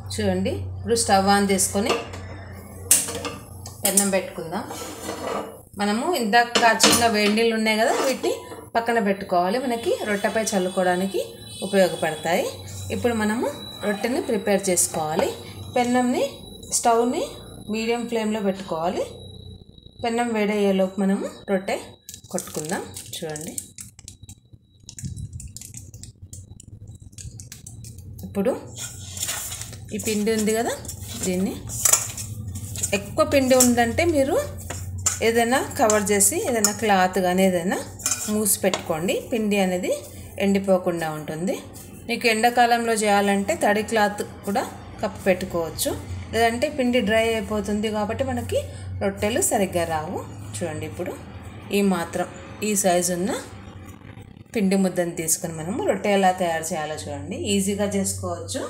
చూడండి ఇప్పుడు stove on చేసుకొని పెన్నం పెట్టుకుందాం మనము ఇందాక కాచిన వేడి నీళ్ళు ఉన్నాయి కదా వీటిని పక్కన పెట్టుకోవాలి మనకి రొట్టెపై చల్లుకోవడానికి ఉపయోగపడతాయి ఇప్పుడు మనము రొట్టెని ప్రిపేర్ చేసుకోవాలి పెన్నంని స్టవ్ని మీడియం ఫ్లేమ్లో పెట్టుకోవాలి పెన్నం వేడయ్యేలోపు మనము రొట్టె కొట్టుకుందాం చూడండి ఇప్పుడు ఈ పిండి ఉంది కదా దీన్ని ఎక్కువ పిండి ఉందంటే మీరు ఏదైనా కవర్ చేసి ఏదైనా క్లాత్ కానీ ఏదైనా మూసి పెట్టుకోండి పిండి అనేది ఎండిపోకుండా ఉంటుంది మీకు ఎండాకాలంలో చేయాలంటే తడి క్లాత్ కూడా కప్పు పెట్టుకోవచ్చు లేదంటే పిండి డ్రై అయిపోతుంది కాబట్టి మనకి రొట్టెలు సరిగ్గా రావు చూడండి ఇప్పుడు ఈ మాత్రం ఈ సైజు ఉన్న పిండి ముద్దను తీసుకొని మనము రొట్టె ఎలా తయారు చేయాలో చూడండి ఈజీగా చేసుకోవచ్చు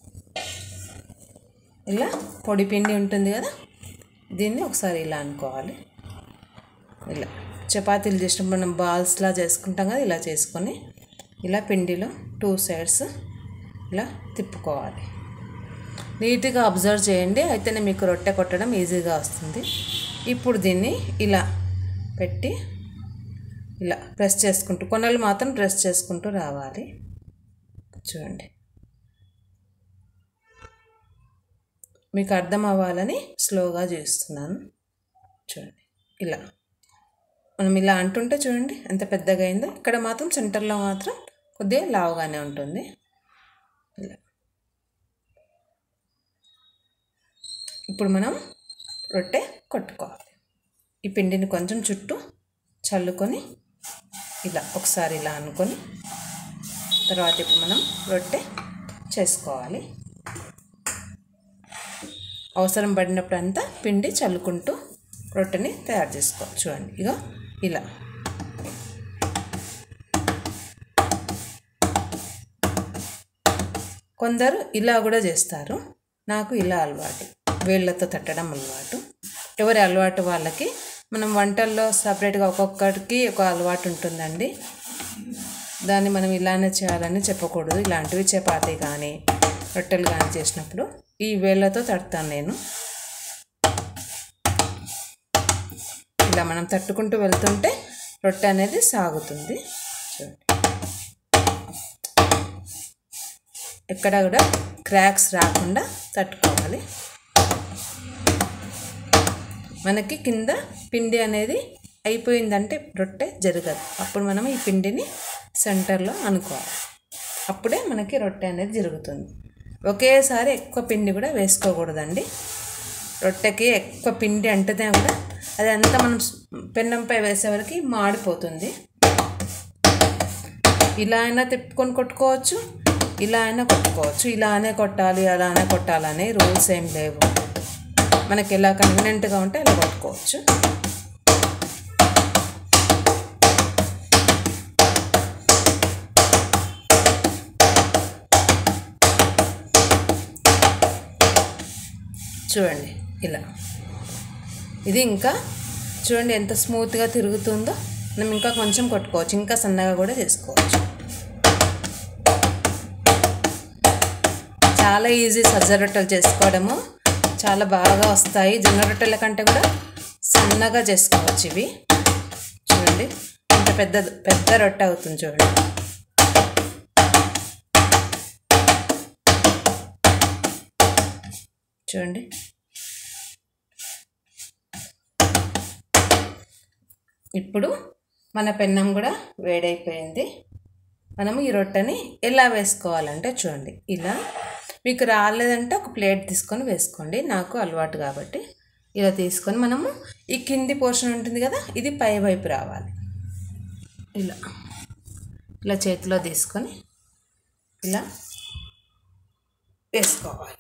ఇలా పొడి పిండి ఉంటుంది కదా దీన్ని ఒకసారి ఇలా అనుకోవాలి ఇలా చపాతీలు చేసినప్పుడు మనం బాల్స్లా చేసుకుంటాం కదా ఇలా చేసుకొని ఇలా పిండిలో టూ సైడ్స్ ఇలా తిప్పుకోవాలి నీట్గా అబ్జర్వ్ చేయండి అయితేనే మీకు రొట్టె కొట్టడం ఈజీగా వస్తుంది ఇప్పుడు దీన్ని ఇలా పెట్టి ఇలా ప్రెస్ చేసుకుంటూ కొనలు మాత్రం ప్రెస్ చేసుకుంటూ రావాలి చూడండి మీకు అర్థం అవ్వాలని స్లోగా చేస్తున్నాను చూడండి ఇలా మనం ఇలా అంటుంటే చూడండి ఎంత పెద్దగా అయిందో ఇక్కడ మాత్రం సెంటర్లో మాత్రం కొద్దిగా లావుగానే ఉంటుంది ఇలా ఇప్పుడు మనం రొట్టె కొట్టుకోవాలి ఈ పిండిని కొంచెం చుట్టూ చల్లుకొని ఇలా ఒకసారి ఇలా అనుకొని తర్వాత ఇప్పుడు మనం రొట్టె చేసుకోవాలి అవసరం పడినప్పుడు అంతా పిండి చల్లుకుంటూ రొట్టెని తయారు చేసుకోవాలి చూడండి ఇక ఇలా కొందరు ఇలా కూడా చేస్తారు నాకు ఇలా అలవాటు వేళ్ళతో తట్టడం అలవాటు ఎవరి అలవాటు వాళ్ళకి మనం వంటల్లో సపరేట్గా ఒక్కొక్కరికి ఒక అలవాటు ఉంటుందండి దాన్ని మనం ఇలానే చేయాలని చెప్పకూడదు ఇలాంటివి చపాతీ కానీ రొట్టెలు కానీ చేసినప్పుడు ఈ వేళ్ళతో తడతాను నేను ఇలా మనం తట్టుకుంటూ వెళ్తుంటే రొట్టె అనేది సాగుతుంది చూడండి ఎక్కడ కూడా క్రాక్స్ రాకుండా తట్టుకోవాలి మనకి కింద పిండి అనేది అయిపోయిందంటే రొట్టె జరగదు అప్పుడు మనం ఈ పిండిని సెంటర్లో అనుకోవాలి అప్పుడే మనకి రొట్టె అనేది జరుగుతుంది ఒకేసారి ఎక్కువ పిండి కూడా వేసుకోకూడదండి రొట్టెకి ఎక్కువ పిండి అంటేనే కూడా అది అంతా మనం పెన్నంపై వేసేవరకు మాడిపోతుంది ఇలా అయినా తిప్పుకొని కొట్టుకోవచ్చు ఇలా అయినా కొట్టుకోవచ్చు ఇలానే కొట్టాలి అలానే కొట్టాలనే రూల్స్ ఏం లేవు మనకి ఎలా కన్వీనియంట్గా ఉంటే అలా కొట్టుకోవచ్చు చూడండి ఇలా ఇది ఇంకా చూడండి ఎంత స్మూత్గా తిరుగుతుందో మనం ఇంకా కొంచెం కొట్టుకోవచ్చు ఇంకా సన్నగా కూడా చేసుకోవచ్చు చాలా ఈజీ సజ్జ రొట్టెలు చేసుకోవడము చాలా బాగా వస్తాయి జొన్న రొట్టెల కంటే కూడా సన్నగా చేసుకోవచ్చు ఇవి చూడండి ఇంత పెద్ద పెద్ద రొట్టె అవుతుంది చూడండి చూడండి ఇప్పుడు మన పెన్నం కూడా వేడైపోయింది మనము ఈ రొట్టెని ఎలా వేసుకోవాలంటే చూడండి ఇలా మీకు రాలేదంటే ఒక ప్లేట్ తీసుకొని వేసుకోండి నాకు అలవాటు కాబట్టి ఇలా తీసుకొని మనము ఈ కింది పోర్షన్ ఉంటుంది కదా ఇది పై వైపు రావాలి ఇలా ఇలా చేతిలో తీసుకొని ఇలా వేసుకోవాలి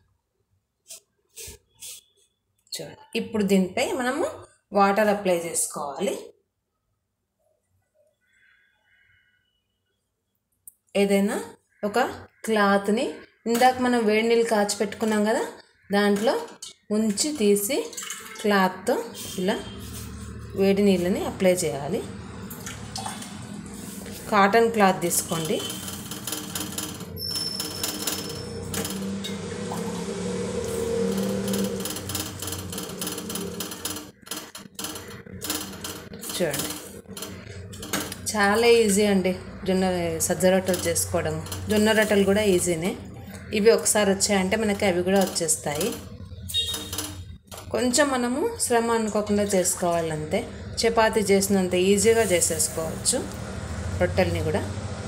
చూడండి ఇప్పుడు దీనిపై మనము వాటర్ అప్లై చేసుకోవాలి ఏదైనా ఒక క్లాత్ని ఇందాక మనం వేడి నీళ్ళు కాచి పెట్టుకున్నాం కదా దాంట్లో ఉంచి తీసి క్లాత్తో ఇలా వేడి నీళ్ళని అప్లై చేయాలి కాటన్ క్లాత్ తీసుకోండి చూడండి చాలా ఈజీ అండి జొన్న సజ్జ రొట్టెలు చేసుకోవడం జొన్న రొట్టెలు కూడా ఈజీనే ఇవి ఒకసారి వచ్చాయంటే మనకి అవి కూడా వచ్చేస్తాయి కొంచెం మనము శ్రమ అనుకోకుండా చేసుకోవాలంతే చపాతీ చేసినంత ఈజీగా చేసేసుకోవచ్చు రొట్టెల్ని కూడా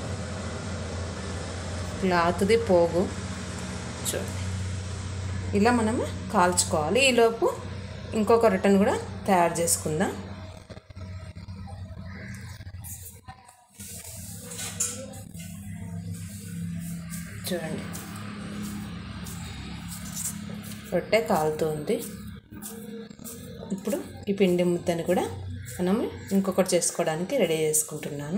క్లాత్ది పోగు చూడండి ఇలా మనము కాల్చుకోవాలి ఈలోపు ఇంకొక రొట్టెను కూడా తయారు చేసుకుందాం చూడండి రొట్టె కాలుతుంది ఇప్పుడు ఈ పిండి ముద్దని కూడా మనం ఇంకొకటి చేసుకోవడానికి రెడీ చేసుకుంటున్నాను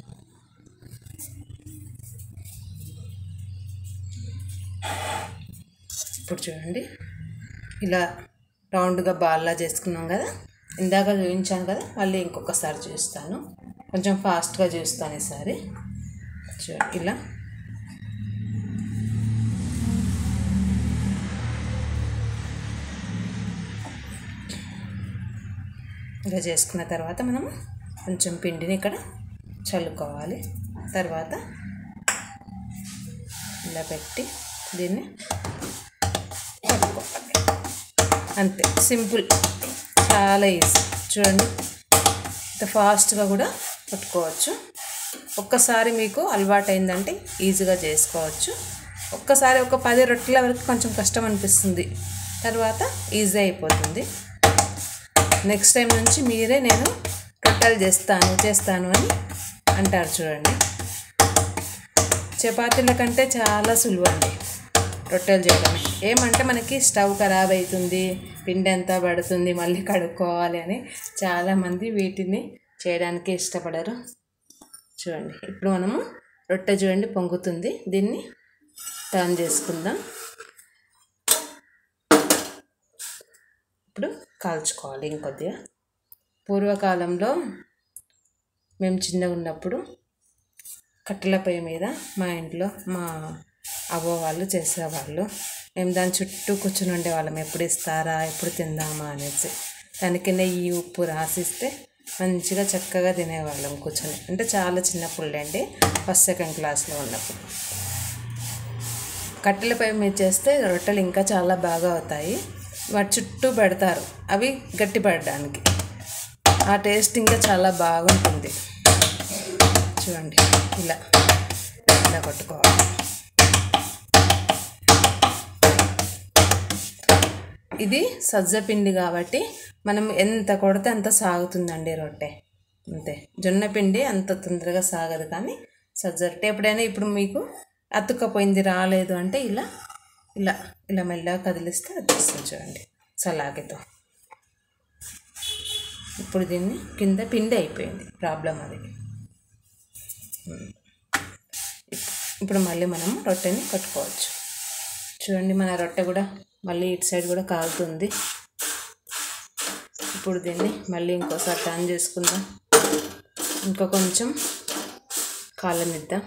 ఇప్పుడు చూడండి ఇలా రౌండ్గా బాల్లా చేసుకున్నాం కదా ఇందాక చూపించాను కదా మళ్ళీ ఇంకొకసారి చూస్తాను కొంచెం ఫాస్ట్గా చూస్తాను ఈసారి చూడండి ఇలా ఇలా చేసుకున్న తర్వాత మనము కొంచెం పిండిని ఇక్కడ చల్లుకోవాలి తర్వాత ఇలా పెట్టి దీన్ని పట్టుకోవాలి అంతే సింపుల్ చాలా ఈజీ చూడండి ఇంత ఫాస్ట్గా కూడా పట్టుకోవచ్చు ఒక్కసారి మీకు అలవాటు అయిందంటే ఈజీగా చేసుకోవచ్చు ఒక్కసారి ఒక పది రొట్టెల వరకు కొంచెం కష్టం అనిపిస్తుంది తర్వాత ఈజీ అయిపోతుంది నెక్స్ట్ టైం నుంచి మీరే నేను రొట్టెలు చేస్తాను చేస్తాను అని అంటారు చూడండి చపాతీల కంటే చాలా సులువు అండి రొట్టెలు చేయడం ఏమంటే మనకి స్టవ్ ఖరాబ్ అవుతుంది పిండి అంతా పడుతుంది మళ్ళీ కడుక్కోవాలి అని చాలామంది వీటిని చేయడానికి ఇష్టపడరు చూడండి ఇప్పుడు మనము రొట్టె చూడండి పొంగుతుంది దీన్ని టర్న్ చేసుకుందాం ఇప్పుడు కాల్చుకోవాలి ఇంకొద్దిగా పూర్వకాలంలో మేము చిన్నగా ఉన్నప్పుడు కట్టెల పొయ్యి మీద మా ఇంట్లో మా అవ్వ వాళ్ళు చేసేవాళ్ళు మేము దాని చుట్టూ కూర్చుని ఉండేవాళ్ళం ఎప్పుడు ఇస్తారా ఎప్పుడు తిందామా అనేసి దానికి నెయ్యి ఉప్పు రాసిస్తే మంచిగా చక్కగా తినేవాళ్ళం కూర్చొని అంటే చాలా చిన్నప్పుడు అండి ఫస్ట్ సెకండ్ క్లాస్లో ఉన్నప్పుడు కట్టెల పొయ్యి మీద చేస్తే రొట్టెలు ఇంకా చాలా బాగా అవుతాయి వాటి చుట్టూ పెడతారు అవి గట్టి పడడానికి ఆ టేస్ట్ ఇంకా చాలా బాగుంటుంది చూడండి ఇలా ఇలా కొట్టుకోవాలి ఇది సజ్జ పిండి కాబట్టి మనం ఎంత కొడితే అంత సాగుతుందండి రొట్టె అంతే జొన్న పిండి అంత తొందరగా సాగదు కానీ సజ్జ రొట్టె ఎప్పుడైనా ఇప్పుడు మీకు అతుక్కపోయింది రాలేదు అంటే ఇలా ఇలా ఇలా మెల్లగా కదిలిస్తే అది వస్తుంది చూడండి సలాగితో ఇప్పుడు దీన్ని కింద పిండి అయిపోయింది ప్రాబ్లం అది ఇప్పుడు మళ్ళీ మనం రొట్టెని కట్టుకోవచ్చు చూడండి మన రొట్టె కూడా మళ్ళీ ఇటు సైడ్ కూడా కాలుతుంది ఇప్పుడు దీన్ని మళ్ళీ ఇంకోసారి టర్న్ చేసుకుందాం ఇంకా కొంచెం కాలనిద్దాం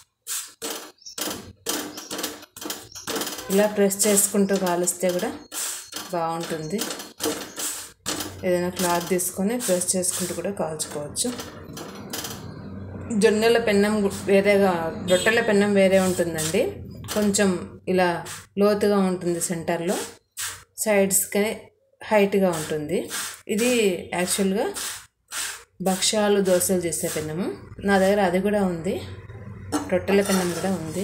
ఇలా ప్రెస్ చేసుకుంటూ కాలిస్తే కూడా బాగుంటుంది ఏదైనా క్లాత్ తీసుకొని ప్రెస్ చేసుకుంటూ కూడా కాల్చుకోవచ్చు జొన్నెల పెన్నం గు- వేరేగా రొట్టెల పెన్నం వేరే ఉంటుందండి కొంచెం ఇలా లోతుగా ఉంటుంది సెంటర్లో సైడ్స్కి హైట్గా ఉంటుంది ఇది యాక్చువల్గా భక్ష్యాలు దోశలు చేసే పెన్నము నా దగ్గర అది కూడా ఉంది రొట్టెల పెన్నం కూడా ఉంది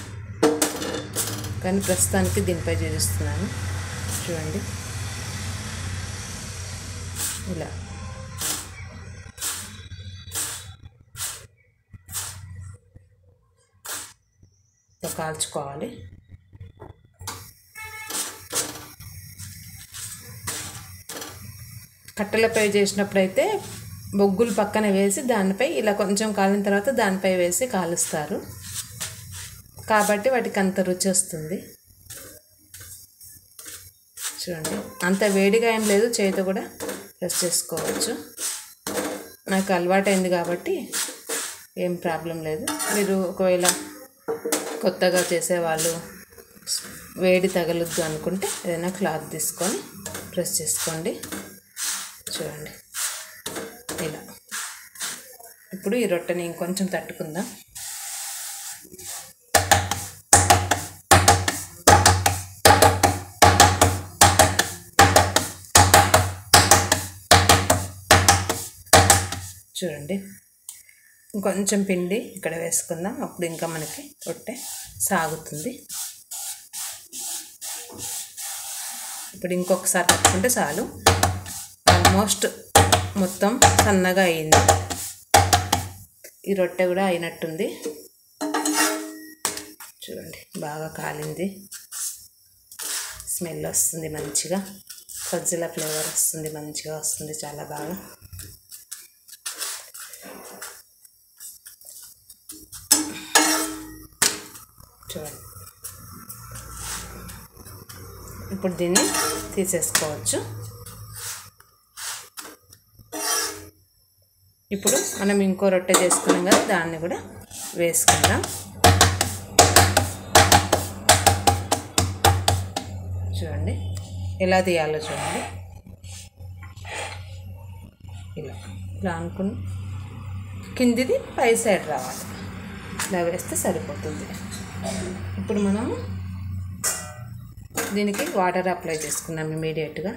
కానీ ప్రస్తుతానికి దీనిపై చూపిస్తున్నాను చూడండి ఇలా ఇలా కాల్చుకోవాలి కట్టెలపై చేసినప్పుడైతే బొగ్గులు పక్కన వేసి దానిపై ఇలా కొంచెం కాలిన తర్వాత దానిపై వేసి కాలుస్తారు కాబట్టి వాటికి అంత రుచి వస్తుంది చూడండి అంత వేడిగా ఏం లేదు చేతితో కూడా ప్రెస్ చేసుకోవచ్చు నాకు అలవాటైంది కాబట్టి ఏం ప్రాబ్లం లేదు మీరు ఒకవేళ కొత్తగా చేసేవాళ్ళు వేడి తగలొద్దు అనుకుంటే ఏదైనా క్లాత్ తీసుకొని ప్రెస్ చేసుకోండి చూడండి ఇలా ఇప్పుడు ఈ రొట్టెని ఇంకొంచెం తట్టుకుందాం చూడండి ఇంకొంచెం పిండి ఇక్కడ వేసుకుందాం అప్పుడు ఇంకా మనకి రొట్టె సాగుతుంది ఇప్పుడు ఇంకొకసారి తట్టుకుంటే చాలు ఆల్మోస్ట్ మొత్తం సన్నగా అయింది ఈ రొట్టె కూడా అయినట్టుంది చూడండి బాగా కాలింది స్మెల్ వస్తుంది మంచిగా సజ్జల ఫ్లేవర్ వస్తుంది మంచిగా వస్తుంది చాలా బాగా చూడండి ఇప్పుడు దీన్ని తీసేసుకోవచ్చు ఇప్పుడు మనం ఇంకో రొట్టె చేసుకున్నాం కదా దాన్ని కూడా వేసుకుందాం చూడండి ఎలా తీయాలో చూడండి ఇలా ఇలా అనుకుని కిందిది పై సైడ్ రావాలి ఇలా వేస్తే సరిపోతుంది ఇప్పుడు మనము దీనికి వాటర్ అప్లై చేసుకున్నాం ఇమీడియట్గా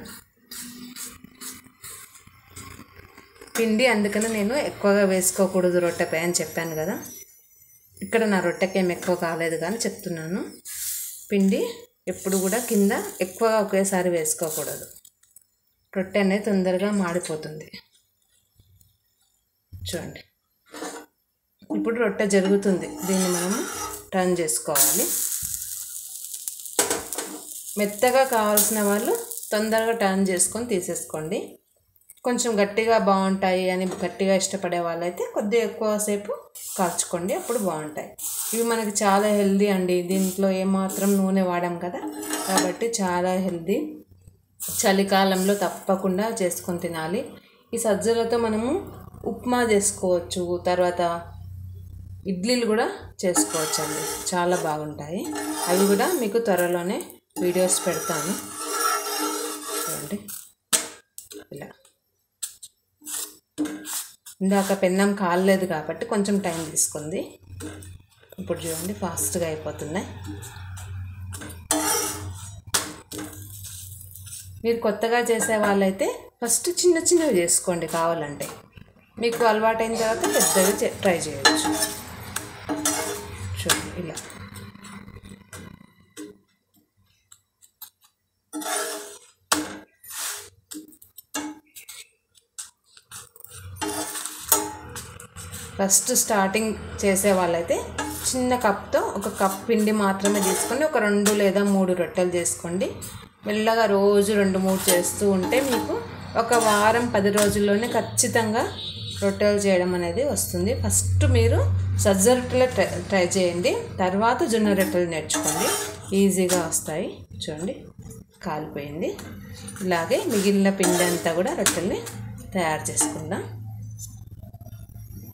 పిండి అందుకని నేను ఎక్కువగా వేసుకోకూడదు రొట్టెపై అని చెప్పాను కదా ఇక్కడ నా రొట్టెకి ఏం ఎక్కువ కాలేదు కానీ చెప్తున్నాను పిండి ఎప్పుడు కూడా కింద ఎక్కువగా ఒకేసారి వేసుకోకూడదు రొట్టె అనేది తొందరగా మాడిపోతుంది చూడండి ఇప్పుడు రొట్టె జరుగుతుంది దీన్ని మనము టర్న్ చేసుకోవాలి మెత్తగా కావాల్సిన వాళ్ళు తొందరగా టర్న్ చేసుకొని తీసేసుకోండి కొంచెం గట్టిగా బాగుంటాయి అని గట్టిగా ఇష్టపడే వాళ్ళైతే కొద్దిగా ఎక్కువసేపు కాల్చుకోండి అప్పుడు బాగుంటాయి ఇవి మనకి చాలా హెల్దీ అండి దీంట్లో ఏమాత్రం నూనె వాడాం కదా కాబట్టి చాలా హెల్దీ చలికాలంలో తప్పకుండా చేసుకొని తినాలి ఈ సజ్జలతో మనము ఉప్మా చేసుకోవచ్చు తర్వాత ఇడ్లీలు కూడా చేసుకోవచ్చు అండి చాలా బాగుంటాయి అవి కూడా మీకు త్వరలోనే వీడియోస్ పెడతాను చూడండి ఇలా ఇందాక పెన్నం కాలలేదు కాబట్టి కొంచెం టైం తీసుకుంది ఇప్పుడు చూడండి ఫాస్ట్గా అయిపోతున్నాయి మీరు కొత్తగా చేసే వాళ్ళైతే ఫస్ట్ చిన్న చిన్నవి చేసుకోండి కావాలంటే మీకు అలవాటైన తర్వాత పెద్దవి చే- ట్రై చేయొచ్చు చూడండి ఇలా ఫస్ట్ స్టార్టింగ్ చేసే వాళ్ళైతే చిన్న కప్తో ఒక కప్ పిండి మాత్రమే తీసుకొని ఒక రెండు లేదా మూడు రొట్టెలు చేసుకోండి మెల్లగా రోజు రెండు మూడు చేస్తూ ఉంటే మీకు ఒక వారం పది రోజుల్లోనే ఖచ్చితంగా రొట్టెలు చేయడం అనేది వస్తుంది ఫస్ట్ మీరు సజ్జ రొట్టెలు ట్రై ట్రై చేయండి తర్వాత జొన్న రొట్టెలు నేర్చుకోండి ఈజీగా వస్తాయి చూడండి కాలిపోయింది ఇలాగే మిగిలిన పిండి అంతా కూడా రొట్టెల్ని తయారు చేసుకుందాం